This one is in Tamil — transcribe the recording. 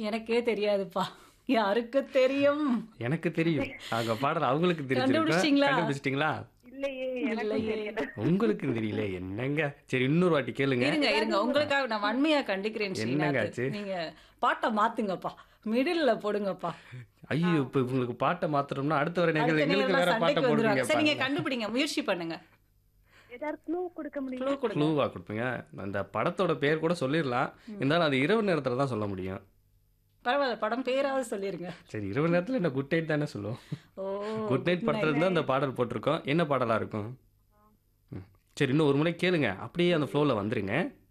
எனக்கே தெரியாதுப்பா யாருக்கு தெரியும் எனக்கு தெரியும் அவங்க பாடல் அவங்களுக்கு தெரிஞ்சிருக்கா கண்டுபிடிச்சிட்டீங்களா? கண்டுபிடிச்சிட்டீங்களா இல்லையே எனக்கும் இல்லையே. தெரியல உங்களுக்கு தெரியல என்னங்க சரி இன்னொரு வாட்டி கேளுங்க இருங்க இருங்க உங்களுக்காக நான் வன்மையா கண்டிக்கிறேன் என்னங்க ஸ்ரீநாத் ஆச்சு? நீங்க பாட்டை மாத்துங்கப்பா மிடில்ல போடுங்கப்பா ஐயோ இப்ப உங்களுக்கு பாட்டை மாத்துறோம்னா அடுத்த வர நீங்கள் அடுத்த எங்களுக்கு நேரம் வேற பாட்டை சண்டைக்கு வந்துருவாங்க சரி நீங்க போடுவீங்க கண்டுபிடிங்க முயற்சி பண்ணுங்க ஏதாவது க்ளூ கொடுக்க முடியும் க்ளூ கொடுங்க க்ளூவா கொடுப்பீங்க அந்த படத்தோட பேர் கூட சொல்லிடலாம் இருந்தாலும் அது இரவு நேரத்துல தான் சொல்ல முடியும் பரவாயில்ல படம் பேராவது சொல்லிருங்க சரி இரவு நேரத்துல என்ன குட் நைட் தானே சொல்லுவோம் ஓ குட் நைட் படத்துல இருந்து அந்த பாடல் போட்டிருக்கோம் என்ன பாடலா இருக்கும் ம். சரி இன்னும் ஒரு முறை கேளுங்க அப்படியே அந்த ஃப்ளோவில் வந்துருங்க